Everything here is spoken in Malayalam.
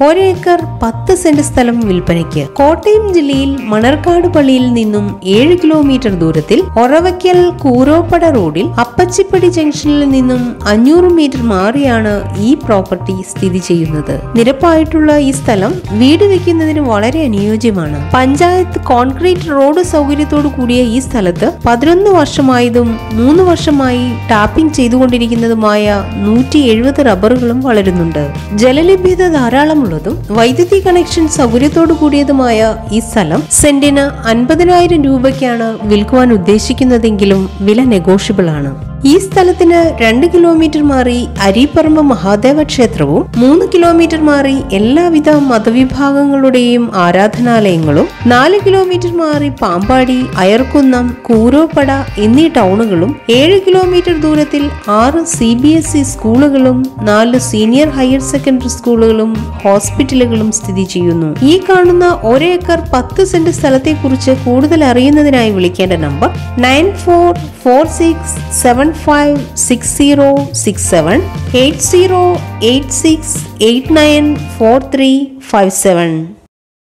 ഒരേക്കർ പത്ത് സെന്റ് സ്ഥലം വിൽപ്പനയ്ക്ക് കോട്ടയം ജില്ലയിൽ മണർക്കാട് പള്ളിയിൽ നിന്നും ഏഴ് കിലോമീറ്റർ ദൂരത്തിൽ ഒറവയ്ക്കൽ കൂരോപ്പട റോഡിൽ അപ്പച്ചിപ്പടി ജംഗ്ഷനിൽ നിന്നും അഞ്ഞൂറ് മീറ്റർ മാറിയാണ് ഈ പ്രോപ്പർട്ടി സ്ഥിതി ചെയ്യുന്നത് നിരപ്പായിട്ടുള്ള ഈ സ്ഥലം വീട് വെക്കുന്നതിന് വളരെ അനുയോജ്യമാണ് പഞ്ചായത്ത് കോൺക്രീറ്റ് റോഡ് സൗകര്യത്തോടു കൂടിയ ഈ സ്ഥലത്ത് പതിനൊന്ന് വർഷമായതും മൂന്ന് വർഷമായി ടാപ്പിംഗ് ചെയ്തുകൊണ്ടിരിക്കുന്നതുമായ നൂറ്റി എഴുപത് റബ്ബറുകളും വളരുന്നുണ്ട് ജലലഭ്യത ധാരാളമുള്ളതും വൈദ്യുതി കണക്ഷൻ സൗകര്യത്തോടു കൂടിയതുമായ ഈ സ്ഥലം സെന്റിന് അൻപതിനായിരം രൂപയ്ക്കാണ് വിൽക്കുവാൻ ഉദ്ദേശിക്കുന്നതെങ്കിലും വില നെഗോഷ്യബിൾ ആണ് ഈ സ്ഥലത്തിന് രണ്ട് കിലോമീറ്റർ മാറി അരീപ്പറമ്പ് മഹാദേവ ക്ഷേത്രവും മൂന്ന് കിലോമീറ്റർ മാറി എല്ലാവിധ മതവിഭാഗങ്ങളുടെയും ആരാധനാലയങ്ങളും നാല് കിലോമീറ്റർ മാറി പാമ്പാടി അയർക്കുന്നം കൂരോപ്പട എന്നീ ടൗണുകളും ഏഴ് കിലോമീറ്റർ ദൂരത്തിൽ ആറ് സി ബി എസ് ഇ സ്കൂളുകളും നാല് സീനിയർ ഹയർ സെക്കൻഡറി സ്കൂളുകളും ഹോസ്പിറ്റലുകളും സ്ഥിതി ചെയ്യുന്നു ഈ കാണുന്ന ഒരേക്കർ പത്ത് സെന്റ് സ്ഥലത്തെക്കുറിച്ച് കൂടുതൽ അറിയുന്നതിനായി വിളിക്കേണ്ട number nine four four six seven five six zero six seven eight zero eight six eight nine four three five seven